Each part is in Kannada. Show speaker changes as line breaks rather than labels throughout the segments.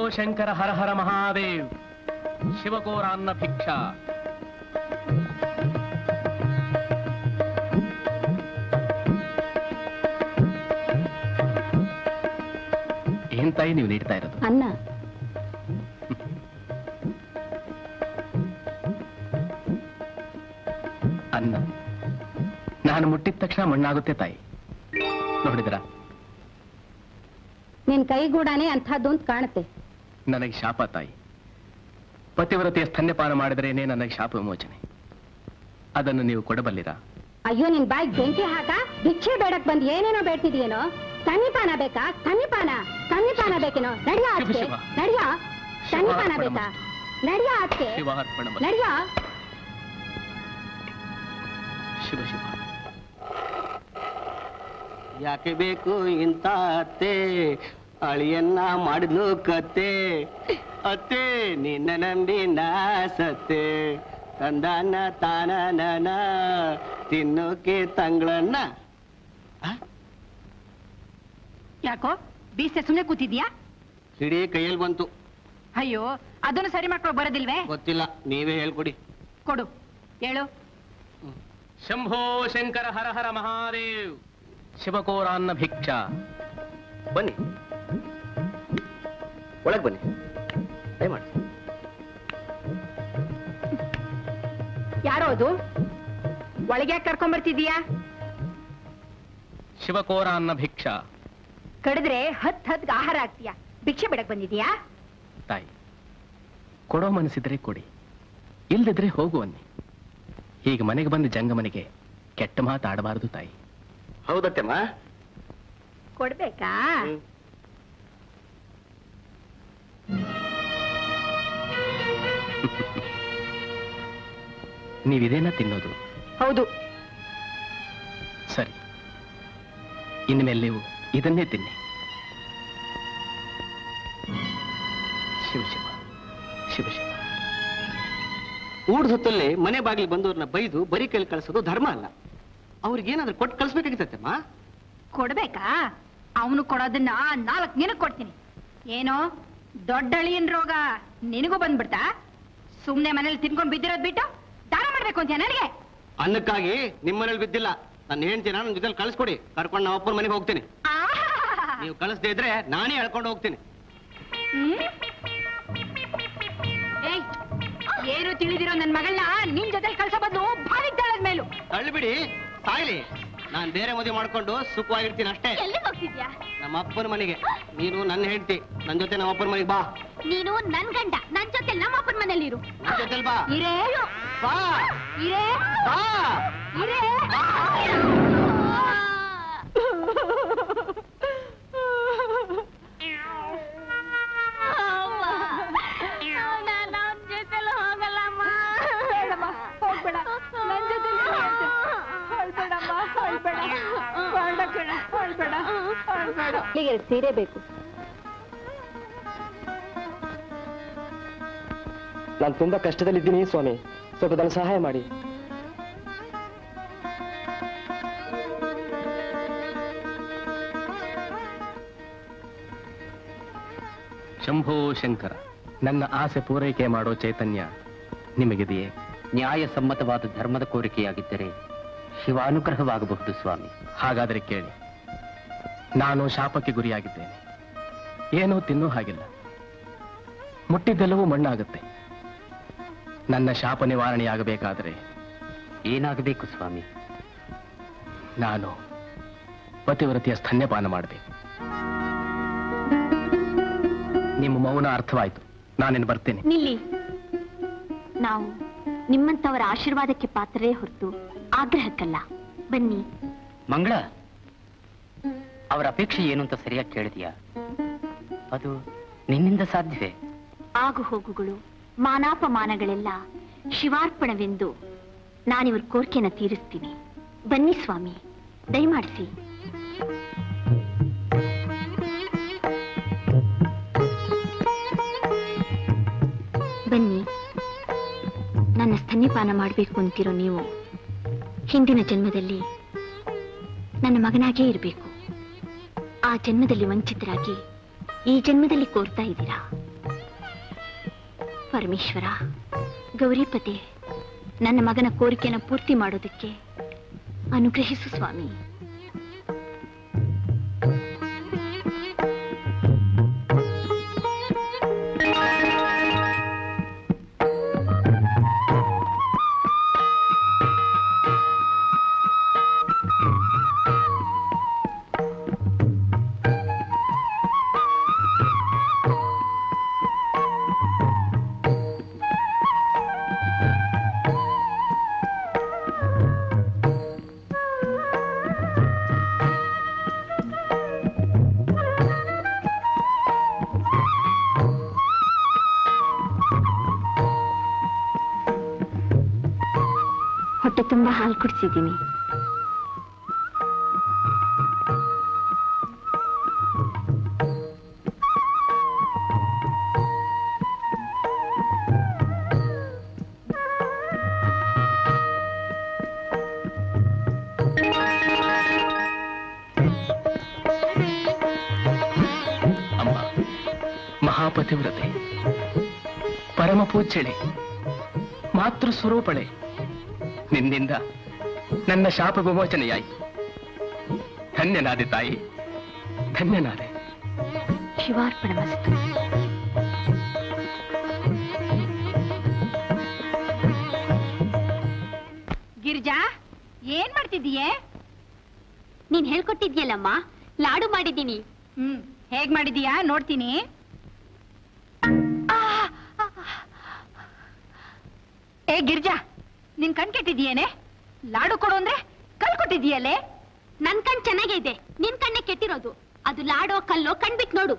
ಶಂಕರ ಹರ ಹರ ಮಹಾದೇವ್ ಶಿವಕೋರಾನ್ನ ಭಿಕ್ಷಾ ಏನ್ ತಾಯಿ ನೀವು ನೀಡ್ತಾ ಇರೋದು
ಅನ್ನ
ಅನ್ನ ನಾನು ಮುಟ್ಟಿದ ತಕ್ಷಣ ಮಣ್ಣಾಗುತ್ತೆ ತಾಯಿ ನೋಡಿದ್ರ
ನಿನ್ ಕೈಗೂಡಾನೆ ಅಂಥದ್ದು ಅಂತ ಕಾಣುತ್ತೆ
ನನಗೆ ಶಾಪ ತಾಯಿ ಪತಿವ್ರತೆಯ ಸ್ತನ್ಯಪಾನ ಮಾಡಿದ್ರೇನೆ ನನಗೆ ಶಾಪ ವಿಮೋಚನೆ ಅದನ್ನು ನೀವು ಕೊಡಬಲ್ಲಿರಾ
ಅಯ್ಯೋ ನಿನ್ ಬಾಯಿಗೆ ಬೆಂಕಿ ಹಾಕ ಭಿಕ್ಷೆ ಬೇಡಕ್ ಬಂದ್ ಏನೇನೋ ಬೇಡ್ತಿದೀಯೇನೋ ಸ್ತನ್ಯಪಾನ ಬೇಕಾ ಸ್ತನ್ಯಪಾನ ಸ್ತನ್ಯಪಾನ ಬೇಕೇನೋ ನಡಿಯ
ಶಿವ
ಅತ್ತೆ
ಶಿವ.
ನಡಿಯ ಸ್ತನ್ಯಪಾನ
ಶಿವ
ಬೇಕಾ ನಡಿಯ ಅತ್ತೆ
ಶಿವಾರ್ಪಣ
ನಡಿಯ
ಶಿವ ಶಿವ
ಯಾಕೆ ಬೇಕು ಇಂಥ ಅತ್ತೆ ಅಳಿಯನ್ನ ಮಾಡಿದ್ಲು ಕತ್ತೆ ಅತ್ತೆ ನಿನ್ನ ನಂಬಿ ನಾ ಸತ್ತೆ ತಂದಾನ ತಾನ ನನ ತಿನ್ನೋಕೆ ತಂಗಳನ್ನ
ಯಾಕೋ ಬೀಸೆ ಸುಮ್ಮನೆ ಕೂತಿದ್ಯಾ
ಹಿಡಿ ಕೈಯಲ್ಲಿ ಬಂತು
ಅಯ್ಯೋ ಅದನ್ನು ಸರಿ ಮಾಡ್ಕೊಳಕ್ ಬರೋದಿಲ್ವೇ
ಗೊತ್ತಿಲ್ಲ ನೀವೇ ಹೇಳ್ಕೊಡಿ
ಕೊಡು ಹೇಳು
ಶಂಭೋ ಶಂಕರ ಹರ ಹರ ಮಹಾದೇವ್ ಶಿವಕೋರಾನ್ನ ಭಿಕ್ಷಾ
ಬನ್ನಿ ಒಳಗೆ ಬನ್ನಿ ದಯಮಾಡಿ
ಯಾರೋ ಅದು ಒಳಗೆ ಯಾಕೆ ಕರ್ಕೊಂಡ್ ಬರ್ತಿದೀಯಾ
ಶಿವಕೋರಾನ್ನ ಭಿಕ್ಷಾ
ಕಡಿದ್ರೆ ಹತ್ ಹತ್ ಆಹಾರ ಆಗ್ತೀಯಾ ಭಿಕ್ಷೆ ಬಿಡಕ್ ಬಂದಿದ್ಯಾ
ತಾಯಿ ಕೊಡೋ ಮನಸ್ಸಿದ್ರೆ ಕೊಡಿ ಇಲ್ದಿದ್ರೆ ಹೋಗು ಅನ್ನಿ ಈಗ ಮನೆಗೆ ಬಂದು ಜಂಗಮನಿಗೆ ಕೆಟ್ಟ ಮಾತಾಡಬಾರದು ತಾಯಿ
ಹೌದತ್ತೆಮ್ಮ
ಕೊಡ್ಬೇಕಾ
ನೀವಿದೇನ ತಿನ್ನೋದು
ಹೌದು
ಸರಿ ಇನ್ಮೇಲೆ ನೀವು ಇದನ್ನೇ ತಿನ್ನಿ ಶಿವ ಶಿವ ಶಿವ ಶಿವ
ಊಡ್ ಹೊತ್ತಲ್ಲಿ ಮನೆ ಬಾಗಿಲು ಬಂದವ್ರನ್ನ ಬೈದು ಬರೀ ಕೈಲಿ ಕಳಿಸೋದು ಧರ್ಮ ಅಲ್ಲ ಅವ್ರಿಗೇನಾದ್ರೂ ಕೊಟ್ಟು ಕಳಿಸ್ಬೇಕಾಗಿತ್ತಮ್ಮ
ಕೊಡ್ಬೇಕಾ ಅವನು ಕೊಡೋದನ್ನ ನಾಲ್ಕು ನಿನಗ್ ಕೊಡ್ತೀನಿ ಏನೋ ದೊಡ್ಡ ಅಳಿಯನ್ ರೋಗ ನಿನಗೂ ಬಂದ್ಬಿಡ್ತಾ ಸುಮ್ನೆ ಮನೇಲಿ ತಿನ್ಕೊಂಡ್ ಬಿದ್ದಿರೋದ್ ಬಿಟ್ಟು ದಾನ ಮಾಡ್ಬೇಕು ಅಂತೀಯ ನನಗೆ
ಅನ್ನಕ್ಕಾಗಿ ನಿಮ್ಮನೇಲಿ ಬಿದ್ದಿಲ್ಲ ನನ್ನ ಹೆಂಡ್ತಿ ನನ್ನ ಜೊತೆಲಿ ಕಳಿಸ್ಕೊಡಿ ಕರ್ಕೊಂಡು ನಮ್ಮ ಅಪ್ಪನ ಮನೆಗೆ ಹೋಗ್ತೀನಿ
ಆಹಾಹಾಹಾ.
ನೀವು ಕಳಿಸ್ದೇ ಇದ್ರೆ ನಾನೇ ಎಳ್ಕೊಂಡು ಹೋಗ್ತೀನಿ
ಹ್ಮ್? ಏಯ್, ಏನು ತಿಳಿದಿರೋ ನನ್ ಮಗಳನ್ನ ನಿನ್ ಜೊತೆ ಕಳ್ಸೋ ಬದಲು ಬಾವಿ ತಾಳದ ಮೇಲೂ
ತಳ್ಳಿಬಿಡಿ ಸಾಯ್ಲಿ ನಾನ್ ಬೇರೆ ಮದುವೆ ಮಾಡ್ಕೊಂಡು ಸುಖವಾಗಿರ್ತೀನಿ ಅಷ್ಟೇ
ಎಲ್ಲಿಗೆ ಹೋಗ್ತಿದ್ಯಾ
ನಮ್ಮ ಅಪ್ಪನ ಮನೆಗೆ ನೀನು ನನ್ನ ಹೆಂಡ್ತಿ ನನ್ನ ಜೊತೆ ನಮ್ಮ ಅಪ್ಪನ ಮನೆಗೆ ಬಾ
ನೀನು ನನ್ ಗಂಡ ನನ್ ಜೊತೆ ನಮ್ಮ ಅಪ್ಪನ ಮನೇಲಿ ಇರು
ನನ್ನ ಜೊತೆಲ್ ಬಾ
ಇರೇ
ಬಾ
ಇರೇ
ಬಾ
ಇರೇ
ನಾನು ಅವನ ಜೊತೆಲಿ ಹೋಗಲ್ಲಮ್ಮ
ಬೇಡಮ್ಮ, ಹೋಗ್ಬೇಡ. ನನ್ ಜೊತೆಲಿ ಇರು. ಅಳ್ಬೇಡಮ್ಮ, ಅಳ್ಬೇಡ. ಬೇಡ ಕಣೆ, ಅಳ್ಬೇಡ, ಅಳ್ಬೇಡ.
ಇಲ್ಲಿಗೆ ಎರಡು ಸೀರೆ ಬೇಕು
ನಾನು ತುಂಬಾ ಕಷ್ಟದಲ್ಲಿದ್ದೀನಿ ಸ್ವಾಮಿ ಸ್ವಲ್ಪ ನನ್ನ ಸಹಾಯ ಮಾಡಿ
ಶಂಭೋ ಶಂಕರ ನನ್ನ ಆಸೆ ಪೂರೈಕೆ ಮಾಡೋ ಚೈತನ್ಯ ನಿಮಗಿದೆಯೇ
ನ್ಯಾಯಸಮ್ಮತವಾದ ಧರ್ಮದ ಕೋರಿಕೆಯಾಗಿದ್ದರೆ ಶಿವಾನುಗ್ರಹವಾಗಬಹುದು ಸ್ವಾಮಿ
ಹಾಗಾದರೆ ಕೇಳಿ ನಾನು ಶಾಪಕ್ಕೆ ಗುರಿಯಾಗಿದ್ದೇನೆ ಏನೂ ತಿನ್ನೋ ಹಾಗಿಲ್ಲ ಮುಟ್ಟಿದ್ದೆಲ್ಲವೂ ಮಣ್ಣಾಗುತ್ತೆ ನನ್ನ ಶಾಪ ನಿವಾರಣೆಯಾಗಬೇಕಾದರೆ
ಏನಾಗಬೇಕು ಸ್ವಾಮಿ
ನಾನು ಪತಿವ್ರತೆಯ ಸ್ತನ್ಯಪಾನ ಮಾಡಬೇಕು ನಿಮ್ಮ ಮೌನ ಅರ್ಥವಾಯ್ತು ನಾನೇನು ಬರ್ತೇನೆ
ನಿಲ್ಲಿ ನಾವು ನಿಮ್ಮಂತವರ ಆಶೀರ್ವಾದಕ್ಕೆ ಪಾತ್ರರೇ ಹೊರತು ಆಗ್ರಹಕ್ಕಲ್ಲ ಬನ್ನಿ
ಮಂಗಳ ಅವರ ಅಪೇಕ್ಷೆ ಏನು ಅಂತ ಸರಿಯಾಗಿ ಕೇಳಿದ್ಯಾ ಅದು ನಿನ್ನಿಂದ ಸಾಧ್ಯವೇ
ಆಗು ಹೋಗುಗಳು ಮಾನಾಪಮಾನಗಳೆಲ್ಲ ಶಿವಾರ್ಪಣವೆಂದು ನಾನಿವ್ರ ಕೋರಿಕೆನ ತೀರಿಸ್ತೀನಿ ಬನ್ನಿ ಸ್ವಾಮಿ ದಯಮಾಡಿಸಿ ಬನ್ನಿ ನನ್ನ ಸ್ತನ್ಯಪಾನ ಮಾಡಬೇಕು ಅಂತಿರೋ ನೀವು ಹಿಂದಿನ ಜನ್ಮದಲ್ಲಿ ನನ್ನ ಮಗನಾಗೇ ಇರಬೇಕು ಆ ಜನ್ಮದಲ್ಲಿ ವಂಚಿತರಾಗಿ ಈ ಜನ್ಮದಲ್ಲಿ ಕೋರ್ತಾ ಇದ್ದೀರಾ ಪರಮೇಶ್ವರ ಗೌರಿಪತಿ ನನ್ನ ಮಗನ ಕೋರಿಕೆಯನ್ನು ಪೂರ್ತಿ ಮಾಡೋದಕ್ಕೆ ಅನುಗ್ರಹಿಸು ಸ್ವಾಮಿ ಹೊಟ್ಟೆ ತುಂಬಾ ಹಾಲು ಕುಡಿಸಿದ್ದೀನಿ
ಅಮ್ಮ ಮಹಾಪತಿವ್ರತೆ ಪರಮ ಪೂಜ್ಯಳೆ ಮಾತೃ ಸ್ವರೂಪಳೆ ನಿನ್ನಿಂದ ನನ್ನ ಶಾಪ ವಿಮೋಚನೆಯಾಯಿತು ಧನ್ಯನಾದೆ ತಾಯಿ ಧನ್ಯನಾದೆ
ಶಿವಾರ್ಪಣಮಸ್ತು
ಗಿರಿಜಾ ಏನ್ ಮಾಡ್ತಿದ್ದೀಯೇ
ನೀನ್ ಹೇಳ್ಕೊಟ್ಟಿದ್ಯಲ್ಲಮ್ಮ ಲಾಡು ಮಾಡಿದ್ದೀನಿ
ಹ್ಮ್ ಹೇಗ್ ಮಾಡಿದೀಯಾ ನೋಡ್ತೀನಿ ಆ! ಏ ಗಿರ್ಜಾ ನಿನ್ ಕಣ್ ಕೆಟ್ಟಿದೀಯೇನೆ ಲಾಡು ಕೊಡು ಅಂದ್ರೆ ಕಲ್ ಕೊಟ್ಟಿದೀಯಲ್ಲೇ
ನನ್ ಕಣ್ ಚೆನ್ನಾಗೇ ಇದೆ ನಿನ್ ಕಣ್ಣೆ ಕೆಟ್ಟಿರೋದು ಅದು ಲಾಡೋ ಕಲ್ಲೋ ಕಣ್ಬಿಟ್ ನೋಡು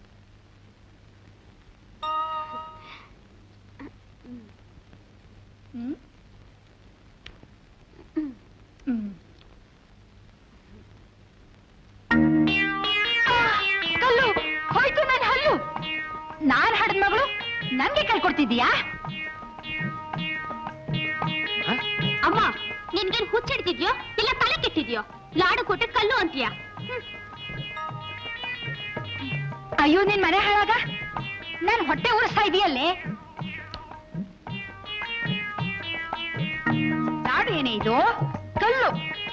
ಹ್ಮ್ ಹ್ಮ್ ಕಲ್ಲು ಹೋಯ್ತು ನನ್ನ ಹಲ್ಲು ನಾನ್ ಹಡದ್ ಮಗಳು ನನ್ಗೆ ಕಲ್ ಕೊಡ್ತಿದ್ದೀಯಾ
ಅಮ್ಮ ನಿನ್ಗೇನ್ ಹುಚ್ಚಿಡ್ತಿದ್ಯೋ ಇಲ್ಲ ತಲೆ ಕೆಟ್ಟಿದ್ಯೋ ಲಾಡು ಕೊಟ್ಟು ಕಲ್ಲು ಅಂತೀಯ
ಅಯ್ಯೋ ನಿನ್ ಮನೆ ಹಾಳಾಗ ನನ್ ಹೊಟ್ಟೆ ಉರಿಸ್ತಾ ಇದೆಯಲ್ಲೇ ಲಾಡು ಏನೇ ಇದು ಕಲ್ಲು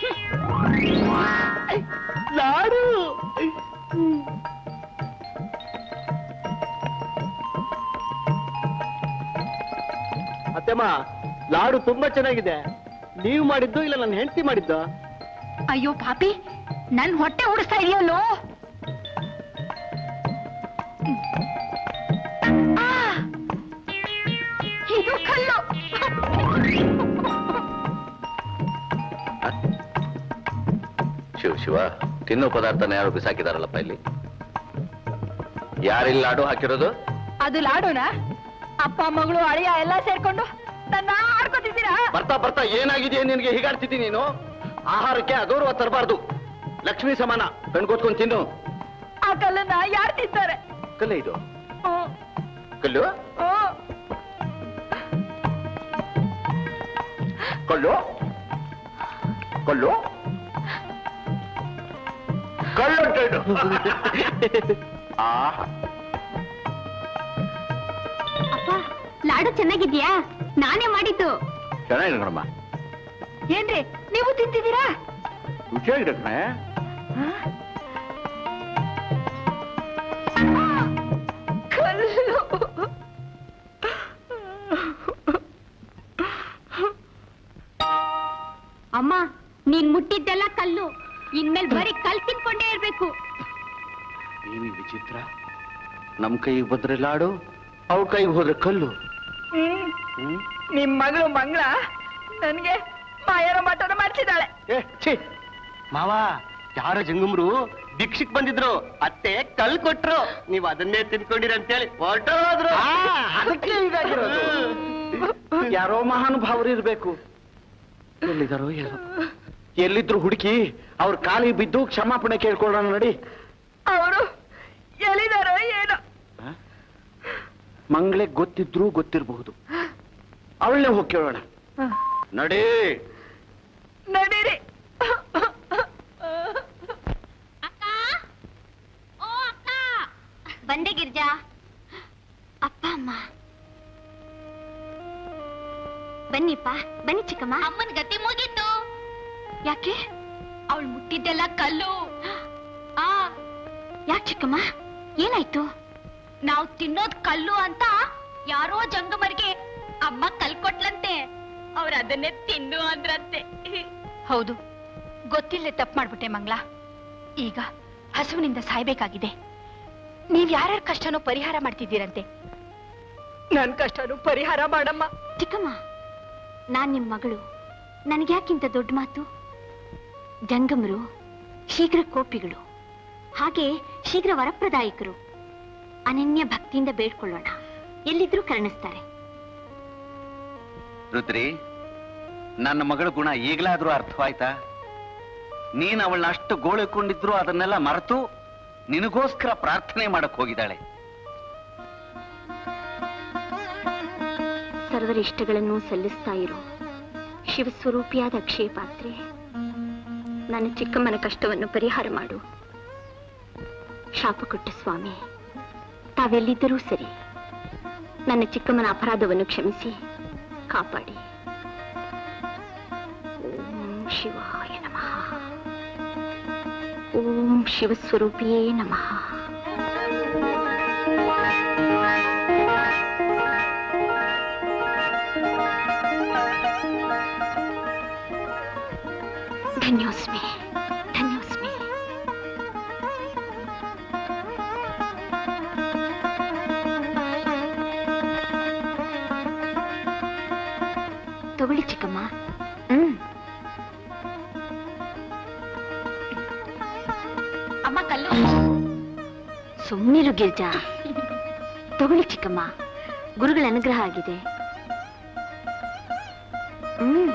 ಲಾಡು ಅತ್ತೆಮ್ಮ ಲಾಡು ತುಂಬಾ ಚೆನ್ನಾಗಿದೆ ನೀವು ಮಾಡಿದ್ದು ಇಲ್ಲ ನನ್ನ ಹೆಂಡತಿ ಮಾಡಿದ್ದು
ಅಯ್ಯೋ ಪಾಪಿ ನನ್ ಹೊಟ್ಟೆ ಉಡಿಸ್ತಾ ಇದೆಯಲ್ಲೋ ಆ! ಇದು ಕಲ್ಲು
ಶಿವ ಶಿವ ತಿನ್ನೋ ಪದಾರ್ಥನ ಯಾರು ಬಿಸಾಕಿದಾರಲ್ಲಪ್ಪ ಇಲ್ಲಿ ಯಾರಿಲ್ಲ ಲಾಡು ಹಾಕಿರೋದು
ಅದು ಲಾಡುನಾ ಅಪ್ಪ ಮಗಳು ಅಳಿಯ ಎಲ್ಲ ಸೇರ್ಕೊಂಡು ನನ್ನ ಆಡ್ಕೊತಿದ್ದೀರಾ
ಬರ್ತಾ ಬರ್ತಾ ಏನಾಗಿದೆ ನಿನ್ಗೆ ಹೀಗಾಡ್ತಿದ್ದಿ ನೀನು ಆಹಾರಕ್ಕೆ ಅಗೌರವ ತರಬಾರ್ದು ಲಕ್ಷ್ಮಿ ಸಮಾನ ಕಣ್ಕೊತ್ಕೊಂಡು ತಿನ್ನು
ಆ ಕಲ್ಲನ್ನ ಯಾರು ತಿಂತಾರೆ
ಕಲ್ಲ ಇದು
ಹ್ಮ್.
ಕಲ್ಲು
ಹ್ಮ್.
ಕಲ್ಲು ಕಲ್ಲು ಕಲ್ಲು ಅಂತ ಇದು. ಆಹಾ
ಅಪ್ಪ ಲಾಡು ಚೆನ್ನಾಗಿದ್ಯಾ ನಾನೇ ಮಾಡಿದ್ದು
ಚೆನ್ನಾಗಿದೆ ಕಣಮ್ಮ
ಏನ್ರಿ ನೀವು ತಿಂತಿದ್ದೀರಾ
ರುಚಿಯಾಗಿದೆ ಕಣೆ
ಕಲ್ಲು
ಅಮ್ಮ ನೀನ್ ಮುಟ್ಟಿದ್ದೆಲ್ಲ ಕಲ್ಲು ಇನ್ಮೇಲ್ ಬರೀ ಕಲ್ ತಿನ್ಕೊಂಡೇ ಇರ್ಬೇಕು
ಏನು ವಿಚಿತ್ರ ನಮ್ ಕೈಗೆ ಬಂದ್ರೆ ಲಾಡು ಅವ್ರ ಕೈಗೆ ಹೋದ್ರೆ ಕಲ್ಲು
ಹ್ಮ್. ನಿಮ್ ಮಗಳು ಮಂಗಳ ನನ್ಗೆ ಮಾಯರ ಮಠನ ಮಾಡ್ಸಿದ್ದಾಳೆ
ಏ ಛೀ ಮಾವ ಯಾರ ಜಂಗಮ್ರು ಭಿಕ್ಷಕ್ ಬಂದಿದ್ರು ಅತ್ತೆ ಕಲ್ ಕೊಟ್ರು ನೀವ್ ಅದನ್ನೇ ತಿನ್ಕೊಂಡಿರ ಅಂತೇಳಿ ಹೊರಟೋದ್ರು
ಅದಕ್ಕೆ ಹೀಗಾಗಿರೋದು ಯಾರೋ ಮಹಾನುಭಾವರು ಇರ್ಬೇಕು ಎಲ್ಲಿದಾರೋ ಏನೋ ಎಲ್ಲಿದ್ರು ಹುಡುಕಿ ಅವ್ರ ಕಾಲಿಗೆ ಬಿದ್ದು ಕ್ಷಮಾಪಣೆ ಕೇಳ್ಕೊಳ್ಳೋಣ ನಡಿ
ಅವರು ಎಲ್ಲಿದಾರೋ ಏನೋ
ಮಂಗಳೇ ಗೊತ್ತಿದ್ರು ಗೊತ್ತಿರಬಹುದು ಅವಳನ್ನೇ ಹೋಗಿ ಕೇಳೋಣ
ನಡಿ
ನಡೀರಿ
ಅಕ್ಕ ಓ ಅಕ್ಕ ಬಂದೆ ಗಿರ್ಜಾ ಅಪ್ಪ ಅಮ್ಮ ಬನ್ನಿಪ್ಪ ಬನ್ನಿ ಚಿಕ್ಕಮ್ಮ ಅಮ್ಮನ ಗತಿ ಮುಗೀತು ಯಾಕೆ ಅವಳು ಮುಟ್ಟಿದ್ದೆಲ್ಲ ಕಲ್ಲು ಆ ಯಾಕೆ ಚಿಕ್ಕಮ್ಮ ಏನಾಯ್ತು ನಾವು ತಿನ್ನೋದ್ ಕಲ್ಲು ಅಂತ ಯಾರೋ ಜಂಗಮರಿಗೆ ಅಮ್ಮ ಕಲ್ ಕೊಟ್ಲಂತೆ ಅವ್ರ ಅದನ್ನೇ ತಿನ್ನು ಅಂದ್ರಂತೆ
ಹೌದು ಗೊತ್ತಿಲ್ಲದೆ ತಪ್ಪು ಮಾಡ್ಬಿಟ್ಟೆ ಮಂಗ್ಲ ಈಗ ಹಸುವಿನಿಂದ ಸಾಯ್ಬೇಕಾಗಿದೆ ನೀವ್ ಯಾರ್ಯಾರ ಕಷ್ಟನೋ ಪರಿಹಾರ ಮಾಡ್ತಿದ್ದೀರಂತೆ ನನ್ ಕಷ್ಟನೂ ಪರಿಹಾರ ಮಾಡಮ್ಮ
ಚಿಕ್ಕಮ್ಮ ನಾನ್ ನಿಮ್ ಮಗಳು ನನಗ್ಯಾಕಿಂತ ದೊಡ್ಡ ಮಾತು ಜಂಗಮರು ಶೀಘ್ರ ಕೋಪಿಗಳು ಹಾಗೆ ಶೀಘ್ರ ವರಪ್ರದಾಯಕರು ಅನನ್ಯ ಭಕ್ತಿಯಿಂದ ಬೇಡ್ಕೊಳ್ಳೋಣ ಎಲ್ಲಿದ್ರೂ ಕರುಣಿಸ್ತಾರೆ
ರುದ್ರಿ ನನ್ನ ಮಗಳ ಗುಣ ಈಗಲಾದ್ರೂ ಅರ್ಥವಾಯ್ತಾ ನೀನ್ ಅವಳನ್ನ ಅಷ್ಟು ಗೋಳಿಕೊಂಡಿದ್ರು ಅದನ್ನೆಲ್ಲ ಮರೆತು ನಿನಗೋಸ್ಕರ ಪ್ರಾರ್ಥನೆ ಮಾಡಕ್ ಹೋಗಿದ್ದಾಳೆ
ಸರ್ವರ ಇಷ್ಟಗಳನ್ನು ಸಲ್ಲಿಸ್ತಾ ಇರೋ ಶಿವಸ್ವರೂಪಿಯಾದ ಅಕ್ಷಯ ಪಾತ್ರೆ ನನ್ನ ಚಿಕ್ಕಮ್ಮನ ಕಷ್ಟವನ್ನು ಪರಿಹಾರ ಮಾಡು ಶಾಪ ಕೊಟ್ಟ ಸ್ವಾಮಿ ತಾವೆಲ್ಲಿದ್ದರೂ ಸರಿ ನನ್ನ ಚಿಕ್ಕಮ್ಮನ ಅಪರಾಧವನ್ನು ಕ್ಷಮಿಸಿ ಕಾಪಾಡಿ ಓಂ ಶಿವಾಯ ನಮಃ ಓಂ ಶಿವಸ್ವರೂಪಿಯೇ ನಮಃ ಧನ್ಯೋಸ್ಮಿ ಧನ್ಯೋಸ್ಮಿ ತಗೊಳ್ಳಿ ಚಿಕ್ಕಮ್ಮ ಹ್ಮ್
ಅಮ್ಮ ಕಲ್ಲು
ಸುಮ್ಮನಿರು ಗಿರ್ಜಾ ತಗೊಳ್ಳಿ ಚಿಕ್ಕಮ್ಮ ಗುರುಗಳ ಅನುಗ್ರಹ ಆಗಿದೆ ಹ್ಮ್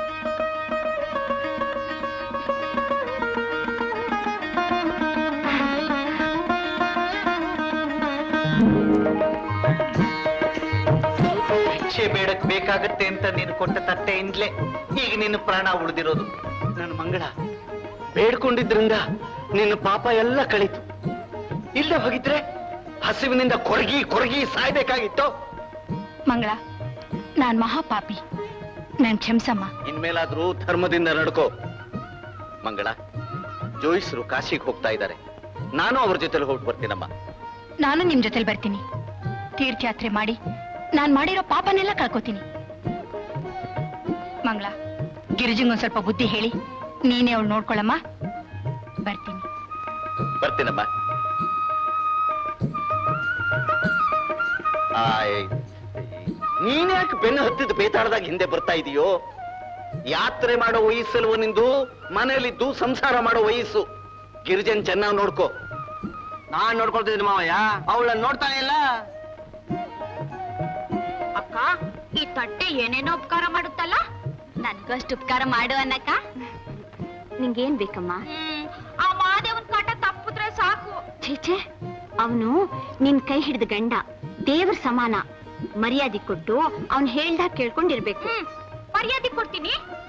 ಭಿಕ್ಷೆ ಬೇಡಕ್ ಬೇಕಾಗತ್ತೆ ಅಂತ ನೀನು ಕೊಟ್ಟ ತಟ್ಟೆಯಿಂದಲೇ ಈಗ ನಿನ್ನ ಪ್ರಾಣ ಉಳಿದಿರೋದು ನನ್ನ ಮಂಗಳ ಬೇಡ್ಕೊಂಡಿದ್ರಿಂದ ನಿನ್ನ ಪಾಪ ಎಲ್ಲ ಕಳೀತು ಇಲ್ಲ ಹೋಗಿದ್ರೆ ಹಸಿವಿನಿಂದ ಕೊರಗಿ ಕೊರಗಿ ಸಾಯ್ಬೇಕಾಗಿತ್ತು
ಮಂಗಳ ನಾನ್ ಮಹಾಪಾಪಿ ನಾನ್ ಕ್ಷಮಿಸಮ್ಮ
ಇನ್ಮೇಲಾದ್ರೂ ಧರ್ಮದಿಂದ ನಡ್ಕೋ ಮಂಗಳ ಜೋಯಿಸರು ಕಾಶಿಗೆ ಹೋಗ್ತಾ ಇದ್ದಾರೆ ನಾನು ಅವ್ರ ಜೊತೆಲಿ ಹೋಗಿ ಬರ್ತೀನಮ್ಮ
ನಾನು ನಿಮ್ ಜೊತೆಲಿ ಬರ್ತೀನಿ ತೀರ್ಥಯಾತ್ರೆ ಮಾಡಿ ನಾನ್ ಮಾಡಿರೋ ಪಾಪನೆಲ್ಲ ಕಳ್ಕೊತೀನಿ ಮಂಗಳ ಗಿರಿಜಂಗೊಂದ್ ಸ್ವಲ್ಪ ಬುದ್ಧಿ ಹೇಳಿ ನೀನೇ ಅವಳು ನೋಡ್ಕೊಳಮ್ಮ ಬರ್ತೀನಿ
ಬರ್ತೀನಮ್ಮ ಆಯ್ ನೀನ್ಯಾಕೆ ಬೆನ್ನು ಹತ್ತಿದ ಬೇತಾಳದಾಗ ಹಿಂದೆ ಬರ್ತಾ ಇದೀಯೋ ಯಾತ್ರೆ ಮಾಡೋ ವಯಸ್ಸಲ್ವ ನಿಂದು ಮನೆಯಲ್ಲಿದ್ದು ಸಂಸಾರ ಮಾಡೋ ವಯಸ್ಸು ಗಿರಿಜನ್ ಚೆನ್ನಾಗಿ ನೋಡ್ಕೋ
ನಾನ್ ನೋಡ್ಕೊಳ್ತಿದ್ದೀನಿ ಮಾವಯ್ಯ ಅವಳನ್ನ ನೋಡ್ತಾನೆ ಇಲ್ಲ
ಅಕ್ಕ ಈ ತಟ್ಟೆ ಏನೇನೋ ಉಪಕಾರ ಮಾಡುತ್ತಲ್ಲ ನನ್ಗಷ್ಟು ಉಪಕಾರ ಮಾಡು ಅನ್ನಕ್ಕ ನಿಂಗೇನ್ ಬೇಕಮ್ಮ ಆ ಮಾದೇವನ್ ಕಾಟ ತಪ್ಪಿದ್ರೆ ಸಾಕು ಛೇ ಅವನು ನಿನ್ ಕೈ ಹಿಡಿದ ಗಂಡ ದೇವ್ರ ಸಮಾನ ಮರ್ಯಾದೆ ಕೊಟ್ಟು ಅವನ್ ಹೇಳ್ದಾಗ ಕೇಳ್ಕೊಂಡಿರ್ಬೇಕು ಮರ್ಯಾದೆ ಕೊಡ್ತೀನಿ